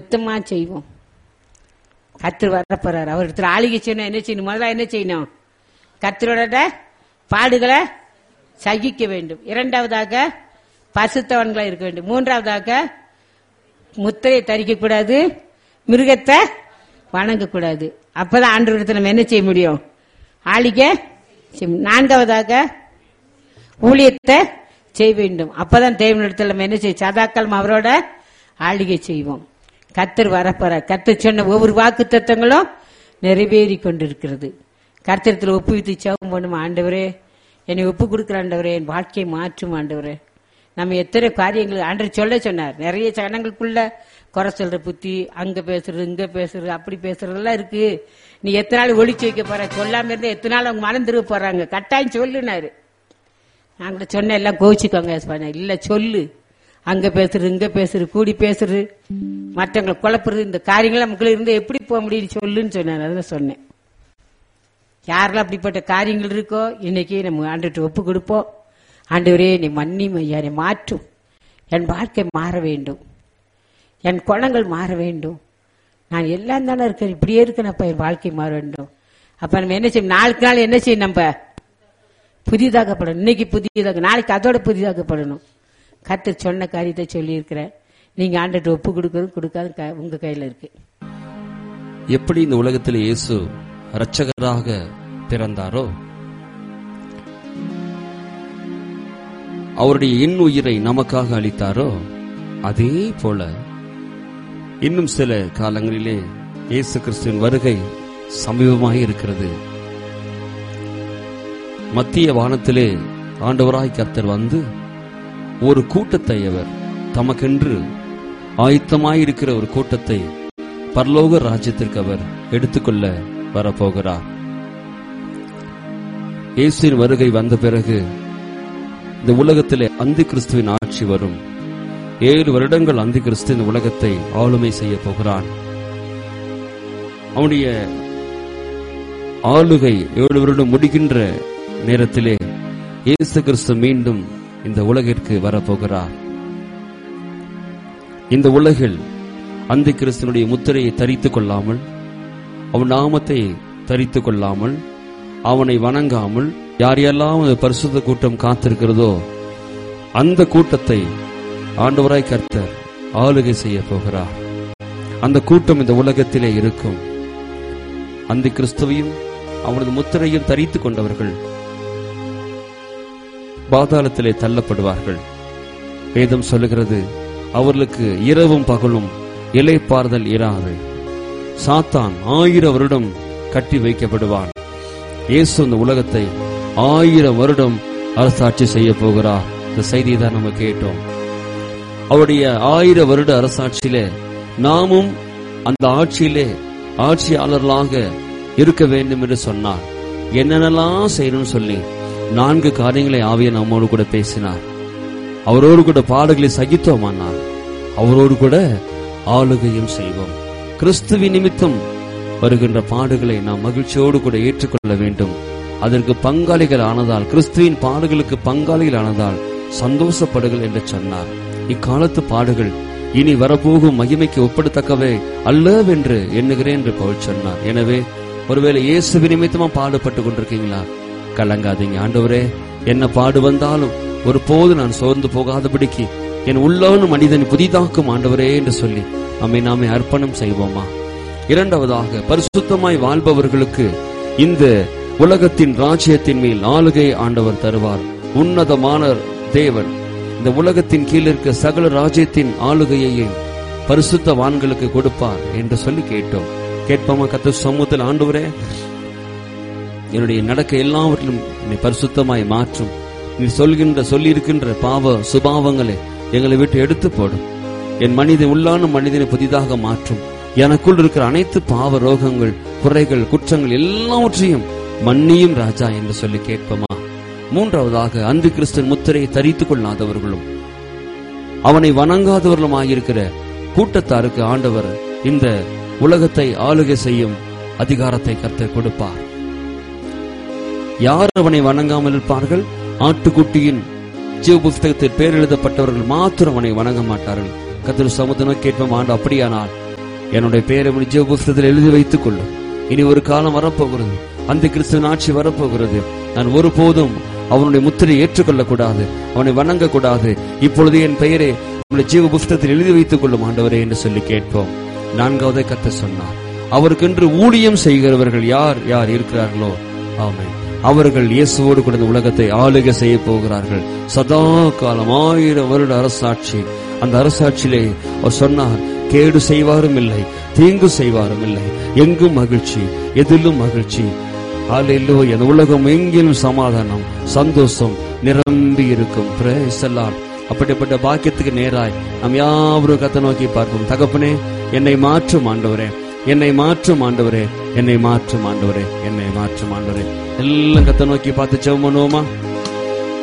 பரிசுத்தமா செய்வோம் கர்த்தர் வரப்போறார் அவர் இடத்துல ஆளுகை செய்யணும் என்ன செய்யணும் முதல்ல என்ன செய்யணும் கர்த்தரோட பாடுகளை சகிக்க வேண்டும் இரண்டாவதாக பசுத்தவன்களா இருக்க வேண்டும் மூன்றாவதாக முத்திரையை தரிக்க கூடாது மிருகத்தை வணங்கக்கூடாது அப்பதான் ஆண்டு நம்ம என்ன செய்ய முடியும் ஆளிக்க செய்ய முடியும். நான்காவதாக ஊழியத்தை செய்ய வேண்டும் அப்பதான் தேவனிடத்தில் நம்ம என்ன செய்யும் சதாக்காலம் அவரோட ஆளிகை செய்வோம் கத்தர் வரப்போற கத்தர் சொன்ன ஒவ்வொரு வாக்கு தத்தங்களும் நிறைவேறி கொண்டிருக்கிறது கர்த்தரத்தில் ஒப்புவித்து சவம் பண்ணும் ஆண்டவரே என்னை ஒப்பு கொடுக்குற ஆண்டவரே என் வாழ்க்கையை மாற்றும் ஆண்டவரே நம்ம எத்தனை காரியங்கள் ஆண்டவர் சொல்ல சொன்னார் நிறைய ஜனங்களுக்குள்ள குறை சொல்ற புத்தி அங்க பேசுறது இங்க பேசுறது அப்படி பேசுறதெல்லாம் இருக்கு நீ எத்தனை நாள் ஒளிச்சு வைக்க போற சொல்லாம இருந்தா எத்தனை நாள் அவங்க மனம் திரும்ப போறாங்க கட்டாயம் சொல்லுனாரு நான் கூட சொன்ன எல்லாம் கோவிச்சுக்கோங்க சொன்னேன். இல்ல சொல்லு அங்க பேசுறது இங்க பேசுறது கூடி பேசுறது மற்றவங்களை குழப்புறது இந்த காரியங்கள் நமக்குள்ள இருந்து எப்படி போக முடியும் சொல்லுன்னு சொன்னார் அதான் சொன்னேன் யாரெல்லாம் அப்படிப்பட்ட காரியங்கள் இருக்கோ இன்னைக்கு நம்ம ஆண்டுட்டு ஒப்பு கொடுப்போம் ஆண்டவரே நீ மன்னி ஐயா நீ மாற்றும் என் வாழ்க்கை மாற வேண்டும் என் குணங்கள் மாற வேண்டும் நான் எல்லாம் தானே இருக்கேன் இப்படியே இருக்கேனப்பா என் வாழ்க்கை மாற வேண்டும் அப்ப நம்ம என்ன செய்யணும் நாளுக்கு நாள் என்ன செய்யணும் நம்ம புதிதாக்கப்படணும் இன்னைக்கு புதியதாக நாளைக்கு அதோட புதிதாக்கப்படணும் கர்த்தர் சொன்ன காரியத்தை சொல்லியிருக்கிறேன் நீங்க ஆண்டுட்டு ஒப்பு கொடுக்கறது கொடுக்காது க- உங்க கையில இருக்கு எப்படி இந்த உலகத்தில் இயேசு இரட்சகராக பிறந்தாரோ அவருடைய இன் உயிரை நமக்காக அளித்தாரோ அதே போல இன்னும் சில காலங்களிலே இயேசு கிறிஸ்துவின் வருகை சமீபமாக இருக்கிறது மத்திய வானத்திலே ஆண்டவராய் கர்த்தர் வந்து ஒரு கூட்டத்தை அவர் தமக்கென்று ஆயத்தமாயிருக்கிற ஒரு கூட்டத்தை பரலோக ராஜ்யத்திற்கு அவர் எடுத்துக்கொள்ள வரப்போகிறார் இயேசுவின் வருகை வந்த பிறகு இந்த உலகத்திலே அந்தி கிறிஸ்துவின் ஆட்சி வரும் ஏழு வருடங்கள் அந்தி கிறிஸ்து இந்த உலகத்தை ஆளுமை செய்ய போகிறான் அவனுடைய ஆளுகை ஏழு வருடம் முடிகின்ற நேரத்திலே இயேசு கிறிஸ்து மீண்டும் இந்த உலகிற்கு வரப்போகிறார் இந்த உலகில் அந்த கிறிஸ்தனுடைய முத்திரையை தரித்துக் கொள்ளாமல் அவன் நாமத்தை தரித்துக் கொள்ளாமல் அவனை வணங்காமல் யார் யாரெல்லாம் அந்த பரிசுத்த கூட்டம் காத்திருக்கிறதோ அந்த கூட்டத்தை ஆண்டவராய் கர்த்தர் ஆளுகை செய்ய போகிறார் அந்த கூட்டம் இந்த உலகத்திலே இருக்கும் அந்த கிறிஸ்துவையும் அவனது முத்திரையும் தரித்துக் கொண்டவர்கள் பாதாளத்திலே தள்ளப்படுவார்கள் வேதம் சொல்லுகிறது அவர்களுக்கு இரவும் பகலும் இலைப்பாறுதல் இராது சாத்தான் ஆயிரம் வருடம் கட்டி வைக்கப்படுவான் இயேசு இந்த உலகத்தை ஆயிரம் வருடம் அரசாட்சி செய்ய போகிறார் இந்த செய்தியை தான் நம்ம கேட்டோம் அவருடைய ஆயிரம் வருட அரசாட்சியிலே நாமும் அந்த ஆட்சியிலே ஆட்சியாளர்களாக இருக்க வேண்டும் என்று சொன்னார் என்னென்னலாம் செய்யணும்னு சொல்லி நான்கு காரியங்களை ஆவிய நம்மோடு கூட பேசினார் அவரோடு கூட பாடுகளை சகித்தோமானார் அவரோடு கூட ஆளுகையும் செய்வோம் கிறிஸ்துவின் நிமித்தம் வருகின்ற பாடுகளை நாம் மகிழ்ச்சியோடு கூட ஏற்றுக்கொள்ள வேண்டும் அதற்கு பங்காளிகள் ஆனதால் கிறிஸ்துவின் பாடுகளுக்கு பங்காளிகள் ஆனதால் சந்தோஷப்படுகள் என்று சொன்னார் இக்காலத்து பாடுகள் இனி வரப்போகும் மகிமைக்கு ஒப்பிடத்தக்கவே அல்லவென்று எண்ணுகிறேன் என்று பவுல் சொன்னார் எனவே ஒருவேளை இயேசு நிமித்தமா பாடுபட்டு கொண்டிருக்கீங்களா கலங்காதீங்க ஆண்டவரே என்ன பாடு வந்தாலும் ஒருபோது நான் சோர்ந்து போகாதபடிக்கு என் உள்ளான மனிதன் புதிதாக்கும் ஆண்டவரே என்று சொல்லி நம்மை நாமே அர்ப்பணம் செய்வோமா இரண்டாவதாக பரிசுத்தமாய் வாழ்பவர்களுக்கு இந்த உலகத்தின் ராஜ்யத்தின் மேல் ஆளுகை ஆண்டவர் தருவார் உன்னதமான தேவன் இந்த உலகத்தின் கீழ் இருக்க சகல ராஜ்யத்தின் ஆளுகையையும் பரிசுத்தவான்களுக்கு கொடுப்பார் என்று சொல்லி கேட்டோம் கேட்போமா கத்த சமூகத்தில் ஆண்டவரே என்னுடைய நடக்க எல்லாவற்றிலும் என்னை பரிசுத்தமாய் மாற்றும் நீ சொல்கின்ற சொல்லியிருக்கின்ற பாவ சுபாவங்களை எங்களை விட்டு எடுத்து போடும் என் மனிதன் உள்ளான மனிதனை புதிதாக மாற்றும் எனக்குள் இருக்கிற அனைத்து பாவ ரோகங்கள் குறைகள் குற்றங்கள் எல்லாவற்றையும் மன்னியும் ராஜா என்று சொல்லி கேட்போமா மூன்றாவதாக அந்து கிறிஸ்தன் முத்திரையை தரித்துக் கொள்ளாதவர்களும் அவனை வணங்காதவர்களுமாயிருக்கிற கூட்டத்தாருக்கு ஆண்டவர் இந்த உலகத்தை ஆளுகை செய்யும் அதிகாரத்தை கர்த்தர் கொடுப்பார் யார் அவனை வணங்காமல் இருப்பார்கள் ஆட்டுக்குட்டியின் ஜீவ புஸ்தகத்தில் பேர் எழுதப்பட்டவர்கள் மாத்திரம் அவனை வணங்க மாட்டார்கள் கத்திர சமுதனம் கேட்போம் ஆண்டு அப்படியானால் என்னுடைய பெயரை உன் ஜீவ புஸ்தகத்தில் எழுதி வைத்துக் கொள்ளும் இனி ஒரு காலம் வரப்போகிறது அந்த கிறிஸ்துவின் ஆட்சி வரப்போகிறது நான் ஒருபோதும் அவனுடைய முத்திரை ஏற்றுக்கொள்ளக் கூடாது அவனை வணங்க கூடாது இப்பொழுது என் பெயரை உங்களுடைய ஜீவ புஸ்தகத்தில் எழுதி வைத்துக் கொள்ளும் ஆண்டவரே என்று சொல்லி கேட்போம் நான்காவதை கத்த சொன்னார் அவருக்கென்று ஊழியம் செய்கிறவர்கள் யார் யார் இருக்கிறார்களோ ஆமென் அவர்கள் இயேசுவோடு கூட இந்த உலகத்தை ஆளுகை செய்ய போகிறார்கள் சதா காலம் ஆயிரம் வருட அரசாட்சி அந்த அரசாட்சியிலே அவர் சொன்னார் கேடு செய்வாரும் இல்லை தீங்கு செய்வாரும் இல்லை எங்கும் மகிழ்ச்சி எதிலும் மகிழ்ச்சி ஹalleluya இந்த உலகம் எங்கிலும் சமாதானம் சந்தோஷம் நிரம்பி இருக்கும் Praise the Lord. அப்படிப்பட்ட பாக்கியத்துக்கு நேராய் நாம் யாவரும் கத்த நோக்கி பார்ப்போம் தகப்பனே என்னை மாற்றும் ஆண்டவரே என்னை மாற்றும் ஆண்டவரே என்னை மாற்றும் ஆண்டவரே என்னை மாற்றும் ஆண்டவரே எல்லாம் கத்த நோக்கி பார்த்து ஜெபம் பண்ணுவோமா